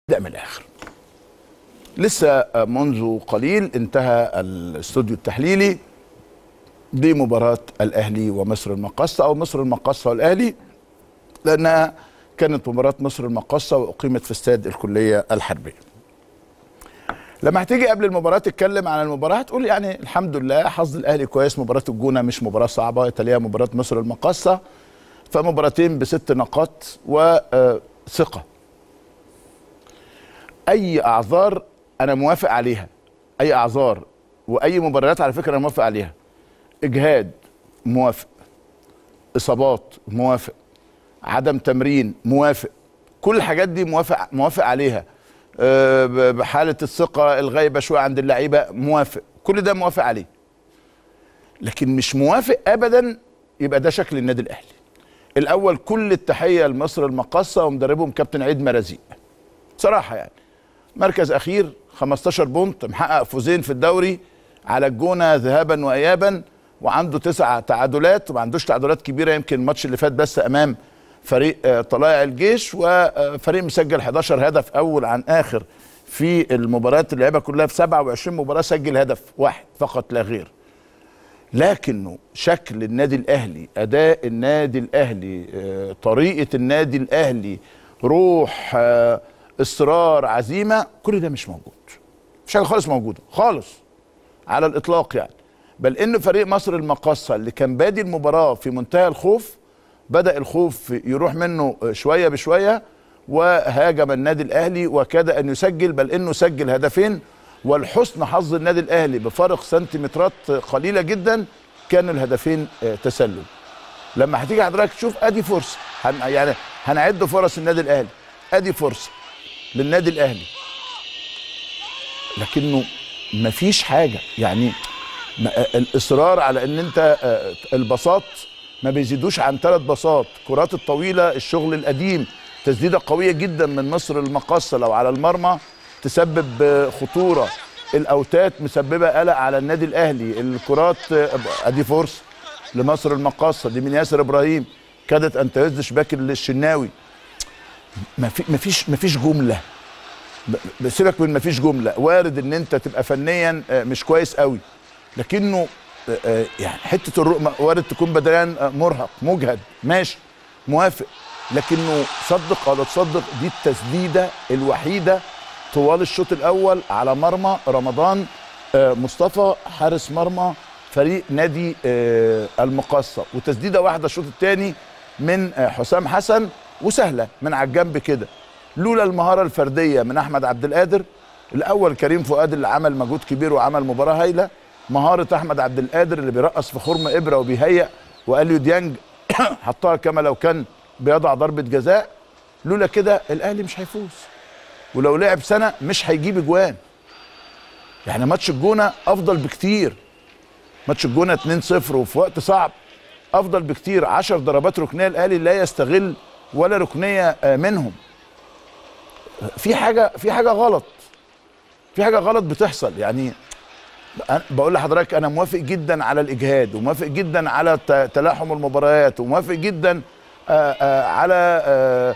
نبدا من الاخر لسه منذ قليل انتهى الاستوديو التحليلي لمباراة الأهلي ومصر المقاصة أو مصر المقاصة والأهلي لأنها كانت مباراة مصر المقاصة وأقيمت في استاد الكلية الحربية لما هتيجي قبل المباراة تتكلم عن المباراة هتقول يعني الحمد لله حظ الأهلي كويس مباراة الجونة مش مباراة صعبة يتليها مباراة مصر المقاصة فمباراتين بست نقاط وثقة أي أعذار أنا موافق عليها أي أعذار وأي مباريات على فكرة أنا موافق عليها اجهاد موافق اصابات موافق عدم تمرين موافق كل الحاجات دي موافق موافق عليها أه بحاله الثقه الغايبه شويه عند اللعيبه موافق كل ده موافق عليه لكن مش موافق ابدا يبقى ده شكل النادي الاهلي الاول كل التحيه لمصر المقاصه ومدربهم كابتن عيد مرازيق صراحه يعني مركز اخير 15 بونت محقق فوزين في الدوري على الجونه ذهابا وايابا وعنده تسع تعادلات وما عندوش تعادلات كبيره يمكن الماتش اللي فات بس امام فريق طلائع الجيش وفريق مسجل 11 هدف اول عن اخر في المباريات اللي لعبها كلها في 27 مباراه سجل هدف واحد فقط لا غير لكنه شكل النادي الاهلي اداء النادي الاهلي طريقه النادي الاهلي روح اصرار عزيمه كل ده مش موجود مش حاجه خالص موجوده خالص على الاطلاق يعني بل ان فريق مصر المقاصه اللي كان بادي المباراه في منتهى الخوف بدا الخوف يروح منه شويه بشويه وهاجم النادي الاهلي وكاد ان يسجل بل انه سجل هدفين والحسن حظ النادي الاهلي بفارق سنتيمترات قليله جدا كان الهدفين تسلل لما هتيجي حضرتك تشوف ادي فرصه هن يعني هنعد فرص النادي الاهلي ادي فرصه للنادي الاهلي لكنه مفيش حاجه يعني الاصرار على ان انت البساط ما بيزيدوش عن ثلاث بساط كرات الطويله الشغل القديم تسديده قويه جدا من مصر المقاصه لو على المرمى تسبب خطوره الاوتات مسببه قلق على النادي الاهلي الكرات ادي فرصه لمصر المقاصه دي من ياسر ابراهيم كادت ان تهز شباك الشناوي ما فيش ما فيش جمله سيبك من ما فيش جمله وارد ان انت تبقى فنيا مش كويس قوي لكنه يعني حته الرؤى وارد تكون بدنيا مرهق مجهد ماشي موافق لكنه صدق ولا تصدق دي التسديده الوحيده طوال الشوط الاول على مرمى رمضان مصطفى حارس مرمى فريق نادي المقاصه وتسديده واحده الشوط الثاني من حسام حسن وسهله من على الجنب كده لولا المهاره الفرديه من احمد عبد القادر الاول كريم فؤاد اللي عمل مجهود كبير وعمل مباراه هايله مهاره احمد عبد القادر اللي بيرقص في خرم ابره وبيهيئ واليو ديانج حطها كما لو كان بيضع ضربه جزاء لولا كده الاهلي مش هيفوز ولو لعب سنه مش هيجيب اجوان يعني ماتش الجونه افضل بكتير ماتش الجونه 2-0 وفي وقت صعب افضل بكتير 10 ضربات ركنيه الاهلي لا يستغل ولا ركنيه منهم في حاجه في حاجه غلط في حاجه غلط بتحصل يعني بقول لحضرتك انا موافق جدا على الاجهاد وموافق جدا على تلاحم المباريات وموافق جدا آآ آآ على آآ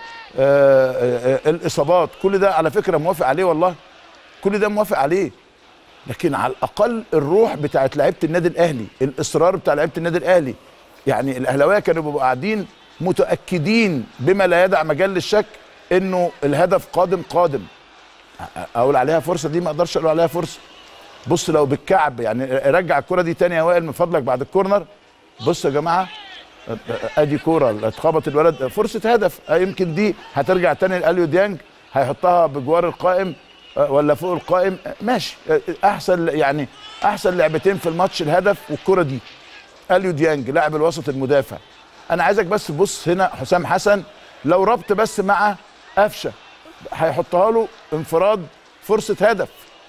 الاصابات كل ده على فكره موافق عليه والله كل ده موافق عليه لكن على الاقل الروح بتاعت لعيبه النادي الاهلي الاصرار بتاع لعيبه النادي الاهلي يعني الاهلاويه كانوا بيبقوا قاعدين متاكدين بما لا يدع مجال للشك انه الهدف قادم قادم اقول عليها فرصه دي ما اقدرش اقول عليها فرصه بص لو بالكعب يعني رجع الكره دي تاني يا وائل من فضلك بعد الكورنر بص يا جماعه ادي كوره اتخبط الولد فرصه هدف يمكن دي هترجع تاني لاليو ديانج هيحطها بجوار القائم ولا فوق القائم ماشي احسن يعني احسن لعبتين في الماتش الهدف والكره دي اليو ديانج لاعب الوسط المدافع انا عايزك بس بص هنا حسام حسن لو ربط بس مع قفشه هيحطها له انفراد فرصه هدف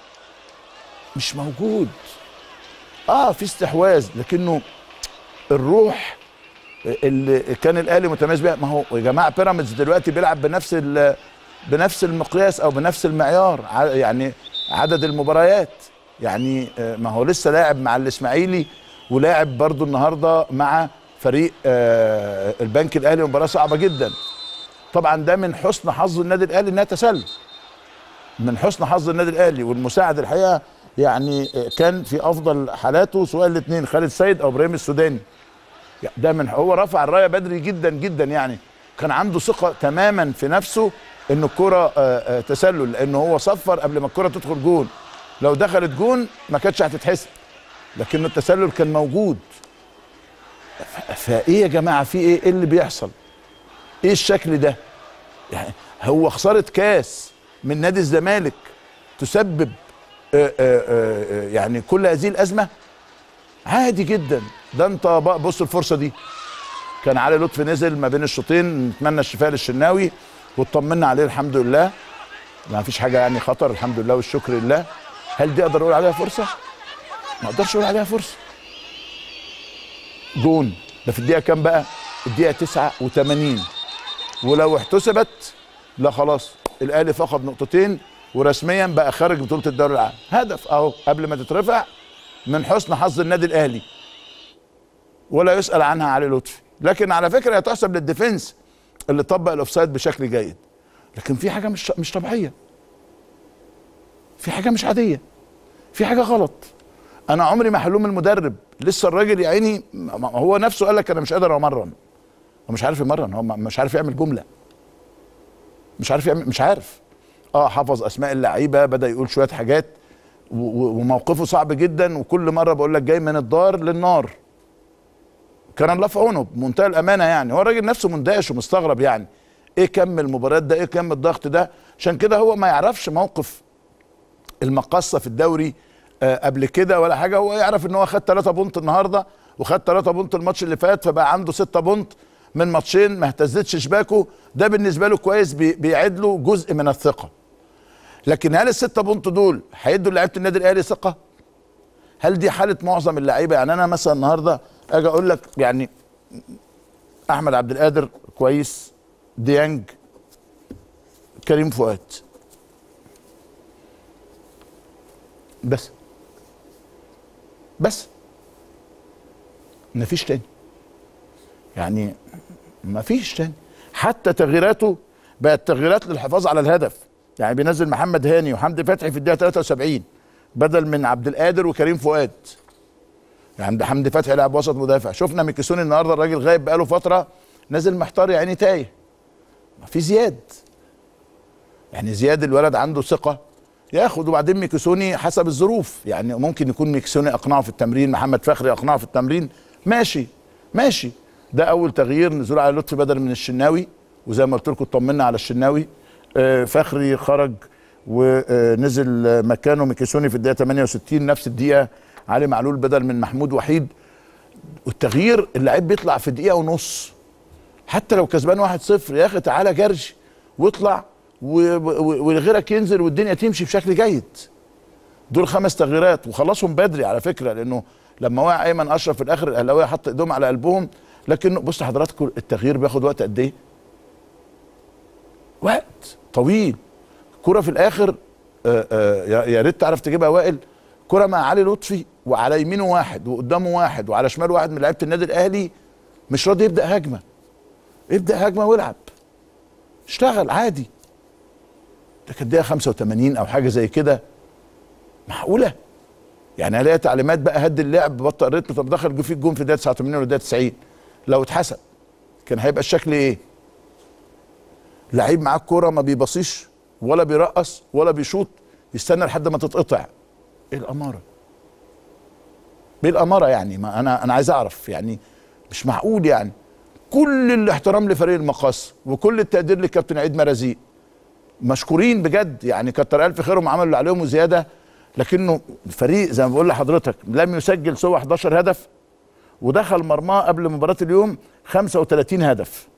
مش موجود اه في استحواذ لكنه الروح اللي كان الاهلي متميز بيها ما هو يا جماعه بيراميدز دلوقتي بيلعب بنفس بنفس المقياس او بنفس المعيار يعني عدد المباريات يعني ما هو لسه لاعب مع الاسماعيلي ولاعب برضو النهارده مع فريق البنك الاهلي مباراه صعبه جدا طبعا ده من حسن حظ النادي الاهلي انها تسلل من حسن حظ النادي الاهلي والمساعد الحقيقه يعني كان في افضل حالاته سواء الاثنين خالد سيد او ابراهيم السوداني ده من هو رفع الرايه بدري جدا جدا يعني كان عنده ثقه تماما في نفسه ان الكره آه، آه، تسلل لان هو صفر قبل ما الكره تدخل جون لو دخلت جون ما كانتش هتتحسب لكن التسلل كان موجود ف- فايه يا جماعه في ايه ايه اللي بيحصل ايه الشكل ده يعني هو خساره كاس من نادي الزمالك تسبب آه، آه، آه، يعني كل هذه الازمه عادي جدا ده انت بقى بص الفرصه دي كان علي لطفي نزل ما بين الشوطين نتمنى الشفاء للشناوي واطمنا عليه الحمد لله ما فيش حاجه يعني خطر الحمد لله والشكر لله هل دي اقدر اقول عليها فرصه ما اقدرش اقول عليها فرصه جون ده في الدقيقه كام بقى الدقيقه 89 ولو احتسبت لا خلاص الاهلي فقد نقطتين ورسميا بقى خارج بطوله الدوري العام هدف اهو قبل ما تترفع من حسن حظ النادي الاهلي ولا يسال عنها علي لطفي لكن على فكره هي تحسب للديفنس اللي طبق الاوفسايد بشكل جيد لكن في حاجه مش مش طبيعيه في حاجه مش عاديه في حاجه غلط انا عمري ما هلوم المدرب لسه الراجل يا عيني ما- ما- هو نفسه قال لك انا مش قادر امرن هو مش عارف يمرن هو ما- مش عارف يعمل جمله مش عارف يعمل مش عارف اه حفظ اسماء اللعيبه بدا يقول شويه حاجات و- و- وموقفه صعب جدا وكل مره بقول لك جاي من الدار للنار كان الله في عونه بمنتهى الامانه يعني هو الراجل نفسه مندهش ومستغرب يعني ايه كم المباريات ده ايه كم الضغط ده عشان كده هو ما يعرفش موقف المقصه في الدوري آه قبل كده ولا حاجه هو يعرف ان هو خد 3 بونت النهارده وخد 3 بونت الماتش اللي فات فبقى عنده 6 بونت من ماتشين ما اهتزتش شباكه ده بالنسبه له كويس بي- بيعيد له جزء من الثقه لكن هل الستة بونت دول هيدوا لعيبه النادي الاهلي ثقه؟ هل دي حاله معظم اللعيبه يعني انا مثلا النهارده اجي اقول لك يعني احمد عبد القادر كويس ديانج كريم فؤاد بس بس مفيش تاني يعني مفيش تاني حتى تغييراته بقت تغييرات للحفاظ على الهدف يعني بينزل محمد هاني وحمدي فتحي في الدقيقه 73 بدل من عبد القادر وكريم فؤاد يعني ده حمدي فتحي لاعب وسط مدافع شفنا ميكيسوني النهارده الراجل غايب بقاله فتره نازل محتار يا عيني تايه ما في زياد يعني زياد الولد عنده ثقه ياخد وبعدين ميكيسوني حسب الظروف يعني ممكن يكون ميكيسوني اقنعه في التمرين محمد فخري اقنعه في التمرين ماشي ماشي ده اول تغيير نزول على لطفي بدل من الشناوي وزي ما قلت لكم اطمنا على الشناوي آه، فخري خرج ونزل آه، مكانه ميكيسوني في الدقيقه 68 نفس الدقيقه علي معلول بدل من محمود وحيد والتغيير اللعيب بيطلع في دقيقه ونص حتى لو كسبان 1-0 يا اخي تعالى جرش واطلع و- و- وغيرك ينزل والدنيا تمشي بشكل جيد دول خمس تغييرات وخلصهم بدري على فكره لانه لما وقع ايمن اشرف في الاخر الاهلاويه حط ايدهم على قلبهم لكن بص حضراتكم التغيير بياخد وقت قد ايه؟ وقت طويل كرة في الاخر آه، آه، يا يا ريت تعرف تجيبها وائل كرة مع علي لطفي وعلى يمينه واحد وقدامه واحد وعلى شماله واحد من لعيبه النادي الاهلي مش راضي يبدا هجمه ابدا هجمه والعب اشتغل عادي ده كانت دقيقه 85 او حاجه زي كده معقوله يعني الاقي تعليمات بقى هد اللعب بطئ الريتم طب دخل فيك جون في الدقيقه 89 ولا الدقيقه 90 لو اتحسب كان هيبقى الشكل ايه؟ لعيب معاه الكوره ما بيبصيش ولا بيرقص ولا بيشوط يستنى لحد ما تتقطع ايه الاماره؟ ايه الاماره يعني؟ ما انا انا عايز اعرف يعني مش معقول يعني كل الاحترام لفريق المقاص وكل التقدير لكابتن عيد مرازيق مشكورين بجد يعني كتر الف خيرهم عملوا اللي عليهم وزياده لكنه الفريق زي ما بقول لحضرتك لم يسجل سوى 11 هدف ودخل مرماه قبل مباراه اليوم 35 هدف